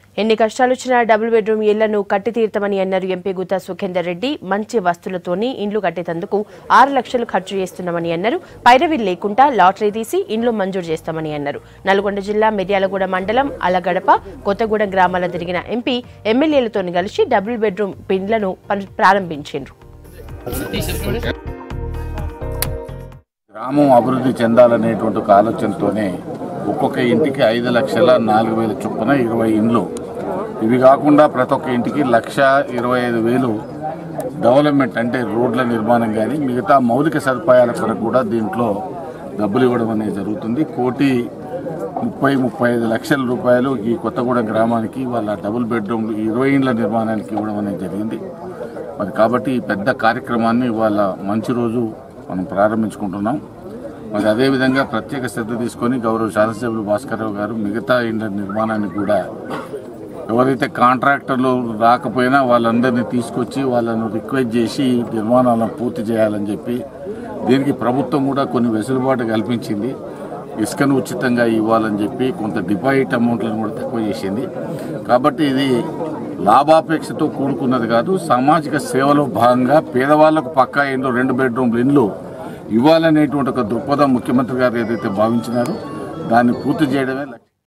ఎన్ని కష్టాలొచ్చినా double bedroom ఇళ్లను కట్టి తీరుతామని అన్నారు ఎంపీ గుత్తా సుఖేందర్ రెడ్డి మంచి వస్తువులతోని ఇండ్లు కట్టేందుకు ఆరు లక్షలు ఖర్చు చేస్తున్నామని అన్నారు పైరవీలు లేకుండా లాటరీ తీసి ఇండ్లు మంజూరు చేస్తామని అన్నారు నల్గొండ జిల్లా మిర్యాలగూడ మండలం అలగడప కొత్తగూడెం గ్రామాల తిరిగిన ఎంపీ ఎమ్మెల్యేలతో కలిసి డబుల్ బెడ్రూమ్ ఇండ్లను పని- ప్రారంభించారు గ్రామం అభివృద్ధి చెందాలనేటువంటి ఒక ఆలోచనతోనే ఒక్కొక్క ఇంటికి ఐదు లక్షల నాలుగు వేల చొప్పున ఇరవై ఇండ్లు ఇవి కాకుండా ప్రతి ఒక్క ఇంటికి లక్ష ఇరవై ఐదు వేలు డెవలప్మెంట్ అంటే రోడ్ల నిర్మాణం కానీ మిగతా మౌలిక సదుపాయాల కొరకు కూడా దీంట్లో డబ్బులు ఇవ్వడం అనేది జరుగుతుంది కోటి ముప్పై ముప్పై ఐదు లక్షల రూపాయలు ఈ కొత్తగూడెం గ్రామానికి వాళ్ళ డబుల్ బెడ్రూమ్లు ఇరవై ఇండ్ల నిర్మాణానికి ఇవ్వడం అనేది జరిగింది మరి కాబట్టి ఈ పెద్ద కార్యక్రమాన్ని ఇవాళ మంచి రోజు మనం ప్రారంభించుకుంటున్నాం మరి అదేవిధంగా ప్రత్యేక శ్రద్ధ తీసుకొని గౌరవ శాసనసభ్యులు భాస్కర్రావు గారు మిగతా ఇండ్ల నిర్మాణాన్ని కూడా ఎవరైతే కాంట్రాక్టర్లు రాకపోయినా వాళ్ళందరినీ తీసుకొచ్చి వాళ్ళను రిక్వెస్ట్ చేసి ఈ నిర్మాణాలను పూర్తి చేయాలని చెప్పి దీనికి ప్రభుత్వం కూడా కొన్ని వెసులుబాటు కల్పించింది ఇసుకను ఉచితంగా ఇవ్వాలని చెప్పి కొంత డిపాజిట్ అమౌంట్లను కూడా తక్కువ చేసింది కాబట్టి ఇది లాభాపేక్షతో కూడుకున్నది కాదు సామాజిక సేవలో భాగంగా పేదవాళ్లకు పక్కా ఇండ్లు రెండు బెడ్రూమ్లు ఇండ్లు ఇవ్వాలనేటువంటి ఒక దృక్పథం ముఖ్యమంత్రి గారు ఏదైతే భావించినారో దాన్ని పూర్తి చేయడమే లక్ష్యం